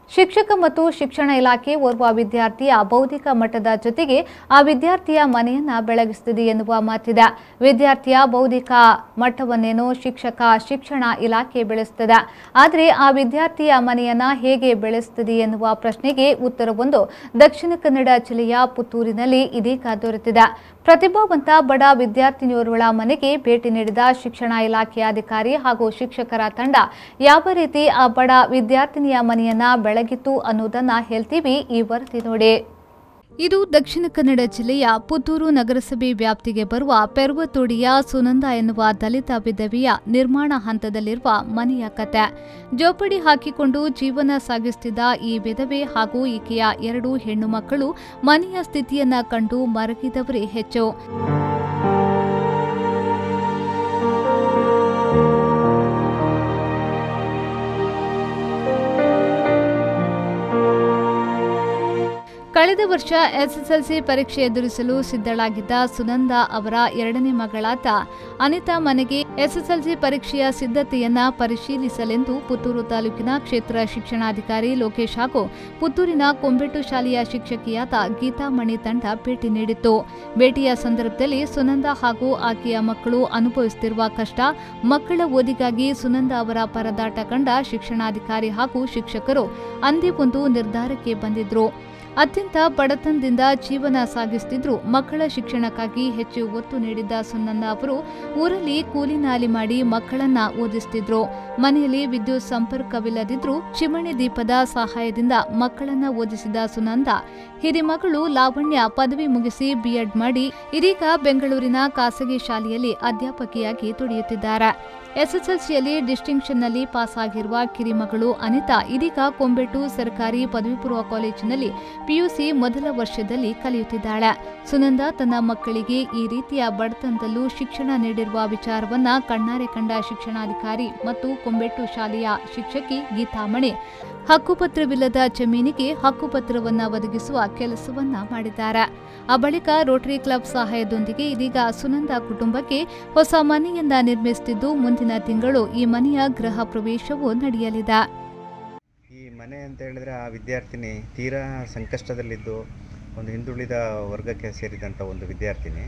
ಶಿಕ್ಷಕ ಮತ್ತು ಶಿಕ್ಷಣ ಇಲಾಖೆ ಓರ್ವ ವಿದ್ಯಾರ್ಥಿಯ ಬೌದ್ಧಿಕ ಮಟ್ಟದ ಜೊತೆಗೆ ಆ ವಿದ್ಯಾರ್ಥಿಯ ಮನೆಯನ್ನ ಬೆಳಗಿಸುತ್ತದೆ ಎನ್ನುವ ಮಾತಿದೆ ವಿದ್ಯಾರ್ಥಿಯ ಬೌದ್ಧಿಕ ಮಟ್ಟವನ್ನೇನು ಶಿಕ್ಷಕ ಶಿಕ್ಷಣ ಇಲಾಖೆ ಬೆಳೆಸುತ್ತದೆ ಆದರೆ ಆ ವಿದ್ಯಾರ್ಥಿಯ ಮನೆಯನ್ನ ಹೇಗೆ ಬೆಳೆಸುತ್ತದೆ ಎನ್ನುವ ಪ್ರಶ್ನೆಗೆ ಉತ್ತರವೊಂದು ದಕ್ಷಿಣ ಕನ್ನಡ ಜಿಲ್ಲೆಯ ಪುತ್ತೂರಿನಲ್ಲಿ ಇದೀಗ ದೊರೆತಿದೆ ಪ್ರತಿಭಾವಂತ ಬಡ ವಿದ್ಯಾರ್ಥಿನಿಯೋರ್ವಳ ಮನೆಗೆ ಭೇಟಿ ನೀಡಿದ ಶಿಕ್ಷಣ ಇಲಾಖೆಯ ಅಧಿಕಾರಿ ಹಾಗೂ ಶಿಕ್ಷಕರ ತಂಡ ಯಾವ ರೀತಿ ಆ ಬಡ ವಿದ್ಯಾರ್ಥಿನಿಯ ಮನೆಯನ್ನ ಬೆಳಗಿತ್ತು ಅನ್ನೋದನ್ನ ಹೇಳ್ತೀವಿ ಈ ವರದಿ ನೋಡಿ ಇದು ದಕ್ಷಿಣ ಕನ್ನಡ ಜಿಲ್ಲೆಯ ಪುತ್ತೂರು ನಗರಸಭೆ ವ್ಯಾಪ್ತಿಗೆ ಬರುವ ಪೆರ್ವತೋಡಿಯ ಸುನಂದ ಎನ್ನುವ ದಲಿತ ವಿಧವೆಯ ನಿರ್ಮಾಣ ಹಂತದಲ್ಲಿರುವ ಮನೆಯ ಕತೆ ಜೋಪಡಿ ಹಾಕಿಕೊಂಡು ಜೀವನ ಸಾಗಿಸುತ್ತಿದ್ದ ಈ ವಿಧವೆ ಹಾಗೂ ಈಕೆಯ ಎರಡು ಹೆಣ್ಣು ಮಕ್ಕಳು ಮನೆಯ ಸ್ಥಿತಿಯನ್ನ ಕಂಡು ಮರಗಿದವರೇ ಹೆಚ್ಚು ಕಳೆದ ವರ್ಷ ಎಸ್ಎಸ್ಎಲ್ಸಿ ಪರೀಕ್ಷೆ ಎದುರಿಸಲು ಸಿದ್ಧಳಾಗಿದ್ದ ಸುನಂದ ಅವರ ಎರಡನೇ ಮಗಳಾದ ಅನಿತಾ ಮನೆಗೆ ಎಸ್ಎಸ್ಎಲ್ಸಿ ಪರೀಕ್ಷೆಯ ಸಿದ್ಧತೆಯನ್ನ ಪರಿಶೀಲಿಸಲೆಂದು ಪುತ್ತೂರು ತಾಲೂಕಿನ ಕ್ಷೇತ್ರ ಶಿಕ್ಷಣಾಧಿಕಾರಿ ಲೋಕೇಶ್ ಹಾಗೂ ಪುತ್ತೂರಿನ ಕೊಂಬೆಟ್ಟು ಶಾಲೆಯ ಶಿಕ್ಷಕಿಯಾದ ಗೀತಾಮಣಿ ತಂಡ ಭೇಟಿ ನೀಡಿತ್ತು ಭೇಟಿಯ ಸಂದರ್ಭದಲ್ಲಿ ಸುನಂದ ಹಾಗೂ ಆಕೆಯ ಮಕ್ಕಳು ಅನುಭವಿಸುತ್ತಿರುವ ಕಷ್ಟ ಮಕ್ಕಳ ಓದಿಗಾಗಿ ಸುನಂದ ಅವರ ಪರದಾಟ ಕಂಡ ಶಿಕ್ಷಣಾಧಿಕಾರಿ ಹಾಗೂ ಶಿಕ್ಷಕರು ಅಂದೇ ಒಂದು ನಿರ್ಧಾರಕ್ಕೆ ಬಂದಿದ್ರು ಅತ್ಯಂತ ಬಡತನದಿಂದ ಜೀವನ ಸಾಗಿಸುತ್ತಿದ್ರು ಮಕ್ಕಳ ಶಿಕ್ಷಣಕ್ಕಾಗಿ ಹೆಚ್ಚು ಒತ್ತು ನೀಡಿದ್ದ ಸುನಂದ ಅವರು ಊರಲ್ಲಿ ಕೂಲಿ ನಾಲಿ ಮಾಡಿ ಮಕ್ಕಳನ್ನ ಓದಿಸ್ತಿದ್ರು ಮನೆಯಲ್ಲಿ ವಿದ್ಯುತ್ ಸಂಪರ್ಕವಿಲ್ಲದಿದ್ರು ಚಿಮಣಿ ದೀಪದ ಸಹಾಯದಿಂದ ಮಕ್ಕಳನ್ನ ಓದಿಸಿದ ಸುನಂದ ಹಿರಿಮಗಳು ಲಾವಣ್ಯ ಪದವಿ ಮುಗಿಸಿ ಬಿಎಡ್ ಮಾಡಿ ಇದೀಗ ಬೆಂಗಳೂರಿನ ಖಾಸಗಿ ಶಾಲೆಯಲ್ಲಿ ಅಧ್ಯಾಪಕಿಯಾಗಿ ದುಡಿಯುತ್ತಿದ್ದಾರೆ ಎಸ್ಎಸ್ಎಲ್ಸಿಯಲ್ಲಿ ಡಿಸ್ಟಿಂಕ್ಷನ್ನಲ್ಲಿ ಪಾಸ್ ಆಗಿರುವ ಕಿರಿಮಗಳು ಅನಿತಾ ಇದೀಗ ಕೊಂಬೆಟ್ಟು ಸರ್ಕಾರಿ ಪದವಿ ಪೂರ್ವ ಕಾಲೇಜಿನಲ್ಲಿ ಪಿಯುಸಿ ಮೊದಲ ವರ್ಷದಲ್ಲಿ ಕಲಿಯುತ್ತಿದ್ದಾಳೆ ಸುನಂದ ತನ್ನ ಮಕ್ಕಳಿಗೆ ಈ ರೀತಿಯ ಬಡತನದಲ್ಲೂ ಶಿಕ್ಷಣ ನೀಡಿರುವ ವಿಚಾರವನ್ನ ಕಣ್ಣಾರೆ ಕಂಡ ಶಿಕ್ಷಣಾಧಿಕಾರಿ ಮತ್ತು ಕೊಂಬೆಟ್ಟು ಶಾಲೆಯ ಶಿಕ್ಷಕಿ ಗೀತಾಮಣಿ ಹಕ್ಕುಪತ್ರವಿಲ್ಲದ ಜಮೀನಿಗೆ ಹಕ್ಕುಪತ್ರವನ್ನ ಒದಗಿಸುವ ಕೆಲಸವನ್ನ ಮಾಡಿದ್ದಾರೆ ಆ ಬಳಿಕ ರೋಟರಿ ಕ್ಲಬ್ ಸಹಾಯದೊಂದಿಗೆ ಇದೀಗ ಸುನಂದ ಕುಟುಂಬಕ್ಕೆ ಹೊಸ ಮನೆಯನ್ನ ನಿರ್ಮಿಸುತ್ತಿದ್ದು ಮುಂದಿನ ತಿಂಗಳು ಈ ಮನೆಯ ಗೃಹ ಪ್ರವೇಶವೂ ನಡೆಯಲಿದೆ ಈ ಮನೆ ಅಂತ ಹೇಳಿದ್ರೆ ಆ ವಿದ್ಯಾರ್ಥಿನಿ ತೀರಾ ಸಂಕಷ್ಟದಲ್ಲಿದ್ದು ಒಂದು ಹಿಂದುಳಿದ ವರ್ಗಕ್ಕೆ ಸೇರಿದಂಥ ಒಂದು ವಿದ್ಯಾರ್ಥಿನಿ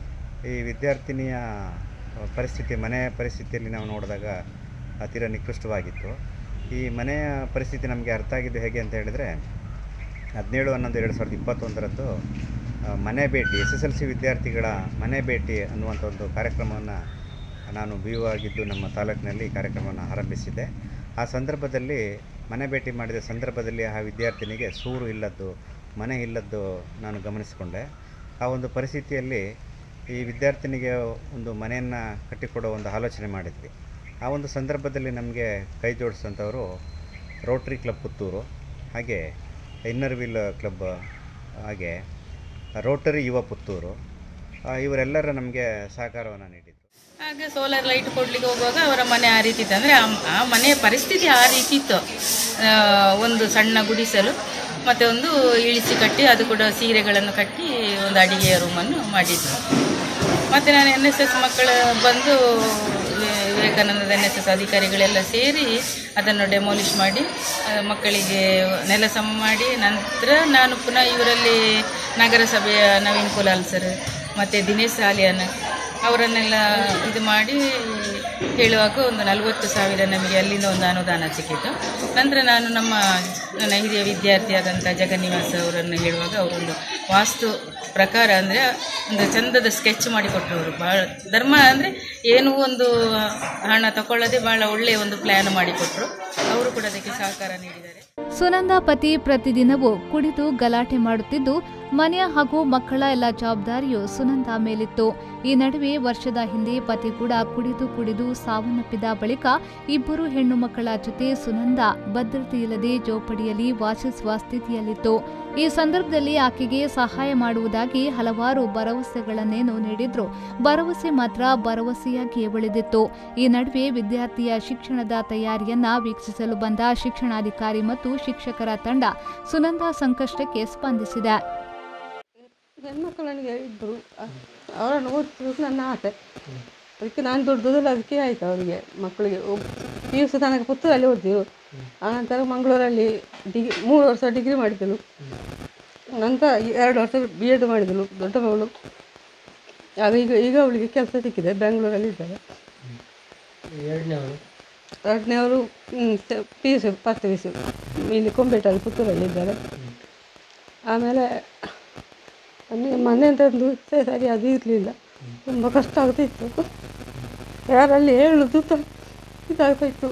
ಈ ವಿದ್ಯಾರ್ಥಿನಿಯ ಪರಿಸ್ಥಿತಿ ಮನೆಯ ಪರಿಸ್ಥಿತಿಯಲ್ಲಿ ನಾವು ನೋಡಿದಾಗ ಆ ತೀರಾ ನಿಕೃಷ್ಟವಾಗಿತ್ತು ಈ ಮನೆಯ ಪರಿಸ್ಥಿತಿ ನಮಗೆ ಅರ್ಥ ಆಗಿದ್ದು ಹೇಗೆ ಅಂತ ಹೇಳಿದರೆ ಹದಿನೇಳು ಹನ್ನೊಂದು ಎರಡು ಸಾವಿರದ ಇಪ್ಪತ್ತೊಂದರಂದು ಆ, ಮನೆ ಭೇಟಿ ಎಸ್ ಎಸ್ ಎಲ್ ಸಿ ವಿದ್ಯಾರ್ಥಿಗಳ ಮನೆ ಭೇಟಿ ಅನ್ನುವಂಥ ಒಂದು ಕಾರ್ಯಕ್ರಮವನ್ನು ನಾನು ಬಿ ಯು ಆಗಿದ್ದು ನಮ್ಮ ತಾಲೂಕಿನಲ್ಲಿ ಈ ಕಾರ್ಯಕ್ರಮವನ್ನು ಆರಂಭಿಸಿದ್ದೆ ಆ ಸಂದರ್ಭದಲ್ಲಿ ಮನೆ ಭೇಟಿ ಮಾಡಿದ ಸಂದರ್ಭದಲ್ಲಿ ಆ ವಿದ್ಯಾರ್ಥಿನಿಗೆ ಸೂರು ಇಲ್ಲದ್ದು ಮನೆ ಇಲ್ಲದ್ದು ನಾನು ಗಮನಿಸಿಕೊಂಡೆ ಆ ಒಂದು ಪರಿಸ್ಥಿತಿಯಲ್ಲಿ ಈ ವಿದ್ಯಾರ್ಥಿನಿಗೆ ಒಂದು ಮನೆಯನ್ನು ಕಟ್ಟಿಕೊಡೋ ಒಂದು ಆಲೋಚನೆ ಮಾಡಿದ್ವಿ ಆ ಒಂದು ಸಂದರ್ಭದಲ್ಲಿ ನಮಗೆ ಕೈ ಜೋಡಿಸಿದಂಥವರು ರೋಟ್ರಿ ಕ್ಲಬ್ ಪುತ್ತೂರು ಹಾಗೆ ಇನ್ನರ್ ವೀಲ್ ಕ್ಲಬ್ ಹಾಗೆ ರೋಟರಿ ಯುವ ಪುತ್ತೂರು ಆ, ಇವರೆಲ್ಲರ ನಮಗೆ ಸಹಕಾರವನ್ನು ನೀಡಿದರು ಹಾಗೆ ಸೋಲಾರ್ ಲೈಟ್ ಕೊಡ್ಲಿಕ್ಕೆ ಹೋಗುವಾಗ ಅವರ ಮನೆ ಆ ರೀತಿ ಇತ್ತು ಅಂದರೆ ಆ ಮನೆಯ ಪರಿಸ್ಥಿತಿ ಆ ರೀತಿ ಇತ್ತು ಆ, ಒಂದು ಸಣ್ಣ ಗುಡಿಸಲು ಮತ್ತು ಒಂದು ಇಳಿಸಿ ಕಟ್ಟಿ ಅದು ಕೂಡ ಸೀರೆಗಳನ್ನು ಕಟ್ಟಿ ಒಂದು ಅಡಿಗೆಯ ರೂಮನ್ನು ಮಾಡಿದ್ರು ಮತ್ತು ನಾನು ಎನ್ ಎಸ್ ಎಸ್ ಮಕ್ಕಳು ಬಂದು ವಿ- ವಿವೇಕಾನಂದದ ಎನ್ ಎಸ್ ಎಸ್ ಅಧಿಕಾರಿಗಳೆಲ್ಲ ಸೇರಿ ಅದನ್ನು ಡೆಮಾಲಿಷ್ ಮಾಡಿ ಆ, ಮಕ್ಕಳಿಗೆ ನೆಲ ಸಮ ಮಾಡಿ ನಂತರ ನಾನು ಪುನಃ ಇವರಲ್ಲಿ ನಗರಸಭೆಯ ನವೀನ್ ಕುಲಾಲ್ ಸರ್ ಮತ್ತು ದಿನೇಶ್ ಸಾಲಿಯಾನ್ ಅವರನ್ನೆಲ್ಲ ಇದು ಮಾಡಿ ಹೇಳುವಾಗ ಒಂದು ನಲವತ್ತು ಸಾವಿರ ನಮಗೆ ಅಲ್ಲಿಂದ ಒಂದು ಅನುದಾನ ಸಿಕ್ಕಿತು ನಂತರ ನಾನು ನಮ್ಮ ನನ್ನ ಹಿರಿಯ ವಿದ್ಯಾರ್ಥಿಯಾದಂಥ ಜಗನ್ನಿವಾಸ ಅವರನ್ನು ಹೇಳುವಾಗ ಅವರೊಂದು ವಾಸ್ತು ಪ್ರಕಾರ ಅಂದರೆ ಒಂದು ಚಂದದ ಸ್ಕೆಚ್ ಮಾಡಿಕೊಟ್ರು ಅವರು ಭಾಳ ಧರ್ಮ ಅಂದರೆ ಏನೂ ಒಂದು ಹಣ ತಗೊಳ್ಳದೆ ಭಾಳ ಒಳ್ಳೆಯ ಒಂದು ಪ್ಲ್ಯಾನ್ ಮಾಡಿಕೊಟ್ರು ಅವರು ಕೂಡ ಅದಕ್ಕೆ ಸಹಕಾರ ನೀಡಿದ್ದಾರೆ ಸುನಂದ ಪತಿ ಪ್ರತಿದಿನವೂ ಕುಡಿದು ಗಲಾಟೆ ಮಾಡುತ್ತಿದ್ದು ಮನೆಯ ಹಾಗೂ ಮಕ್ಕಳ ಎಲ್ಲ ಜವಾಬ್ದಾರಿಯು ಸುನಂದ ಮೇಲಿತ್ತು ಈ ನಡುವೆ ವರ್ಷದ ಹಿಂದೆ ಪತಿ ಕೂಡ ಕುಡಿದು ಕುಡಿದು ಸಾವನ್ನಪ್ಪಿದ ಬಳಿಕ ಇಬ್ಬರು ಹೆಣ್ಣು ಮಕ್ಕಳ ಜೊತೆ ಸುನಂದ ಭದ್ರತೆಯಿಲ್ಲದೆ ಜೋಪಡಿಯಲ್ಲಿ ವಾಸಿಸುವ ಸ್ಥಿತಿಯಲ್ಲಿತ್ತು ಈ ಸಂದರ್ಭದಲ್ಲಿ ಆಕೆಗೆ ಸಹಾಯ ಮಾಡುವುದಾಗಿ ಹಲವಾರು ಭರವಸೆಗಳನ್ನೇನು ನೀಡಿದ್ರು ಭರವಸೆ ಮಾತ್ರ ಭರವಸೆಯಾಗಿಯೇ ಉಳಿದಿತ್ತು ಈ ನಡುವೆ ವಿದ್ಯಾರ್ಥಿಯ ಶಿಕ್ಷಣದ ತಯಾರಿಯನ್ನ ವೀಕ್ಷಿಸಲು ಬಂದ ಶಿಕ್ಷಣಾಧಿಕಾರಿ ಮತ್ತು ಶಿಕ್ಷಕರ ತಂಡ ಸುನಂದ ಸಂಕಷ್ಟಕ್ಕೆ ಸ್ಪಂದಿಸಿದೆ ಹೆಣ್ಮಕ್ಳು ನನಗೆ ಇಬ್ಬರು ಅವರನ್ನು ಓದಿಸಬೇಕು ನನ್ನ ಆಸೆ ಅದಕ್ಕೆ ನಾನು ದೊಡ್ಡದಲ್ಲ ಅದಕ್ಕೆ ಆಯಿತು ಅವರಿಗೆ ಮಕ್ಕಳಿಗೆ ಪಿ ಯು ಸಿ ತನಕ ಪುತ್ತೂರಲ್ಲಿ ಓದಿದ್ರು ಆನಂತರ ಮಂಗಳೂರಲ್ಲಿ ಡಿಗ್ರಿ ಮೂರು ವರ್ಷ ಡಿಗ್ರಿ ಮಾಡಿದಳು ನಂತರ ಎರಡು ವರ್ಷ ಬಿ ಎಡ್ ಮಾಡಿದಳು ದೊಡ್ಡ ಮಗಳು ಆಗ ಈಗ ಈಗ ಅವಳಿಗೆ ಕೆಲಸ ಸಿಕ್ಕಿದೆ ಬೆಂಗಳೂರಲ್ಲಿ ಇದ್ದಾರೆ ಎರಡನೇವರು ಎರಡನೇವರು P U C first P U C ಇಲ್ಲಿ ಕೊಂಬೇಟಲ್ಲಿ ಪುತ್ತೂರಲ್ಲಿ ಇದ್ದಾರೆ ಆಮೇಲೆ ನನಗೆ ಮನೆ ಅಂತಂದು ಸರಿ ಅದು ಇರಲಿಲ್ಲ ತುಂಬ ಕಷ್ಟ ಆಗ್ತಿತ್ತು ಯಾರಲ್ಲಿ ಹೇಳುದು ತ ಇದಾಗ್ತಾಯಿತ್ತು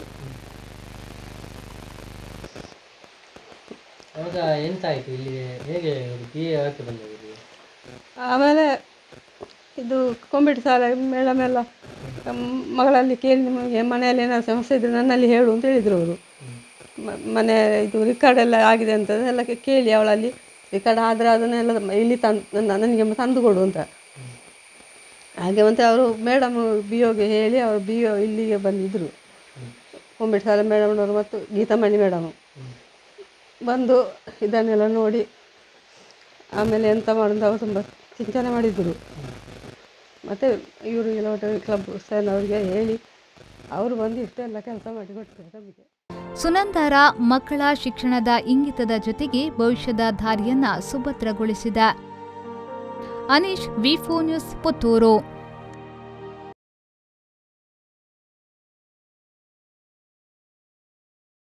ಅವಾಗ ಎಂತ ಆಯಿತು ಇಲ್ಲಿ ಹೇಗೆ ಬಿ ಎ ಯಾಕೆ ಬಂದದ್ದು ಆಮೇಲೆ ಇದು ಕೊಂಬಿಟ್ಟು ಸಾಲ ಮೇಡಮ್ ಎಲ್ಲ ಮ್- ಮಗಳಲ್ಲಿ ಕೇಳಿ ನಿಮಗೆ ಮನೆಯಲ್ಲಿ ಏನಾದ್ರು ಸಮಸ್ಯೆ ಇದ್ದರೆ ನನ್ನಲ್ಲಿ ಹೇಳು ಅಂತ ಹೇಳಿದರು ಅವರು ಮನೆ ಇದು ರಿಕಾರ್ಡ್ ಎಲ್ಲ ಆಗಿದೆ ಅಂತ ಎಲ್ಲ ಕೇಳಿ ಅವಳಲ್ಲಿ ರಿಕಾರ್ಡ್ ಆದರೆ ಅದನ್ನೆಲ್ಲ ಮ- ಇಲ್ಲಿ ತಂದು ನನಗೆ ತಂದು ಕೊಡು ಅಂತ ಹಾಗೆ ಮತ್ತು ಅವರು ಮೇಡಮ್ ಬಿ ಒಗೆ ಹೇಳಿ ಅವರು ಬಿ ಒ ಇಲ್ಲಿಗೆ ಬಂದಿದ್ದರು ಕೊಂಬಿಟ್ಟು ಸಾಲ ಮೇಡಮ್ನವರು ಮತ್ತು ಗೀತಾಮಣಿ ಮೇಡಮು ಬಂದು ಇದನ್ನೆಲ್ಲ ನೋಡಿ ಆಮೇಲೆ ಎಂತ ಮಾಡೋದು ಅವರು ತುಂಬ ಚಿಂತನೆ ಮಾಡಿದ್ದರು ಮತ್ತು ಇವರು ರೋಟರಿ ಕ್ಲಬ್ ಸರ್ ಅವರಿಗೆ ಹೇಳಿ ಅವರು ಬಂದು ಇಷ್ಟೆಲ್ಲ ಕೆಲಸ ಮಾಡಿಕೊಡ್ತಾರೆ ನಮಗೆ ಸುನಂದಾರ ಮಕ್ಕಳ ಶಿಕ್ಷಣದ ಇಂಗಿತದ ಜೊತೆಗೆ ಭವಿಷ್ಯದ ದಾರಿಯನ್ನ ಸುಭದ್ರಗೊಳಿಸಿದ ಅನೀಶ್ ವಿ ನ್ಯೂಸ್ ಪುತ್ತೂರು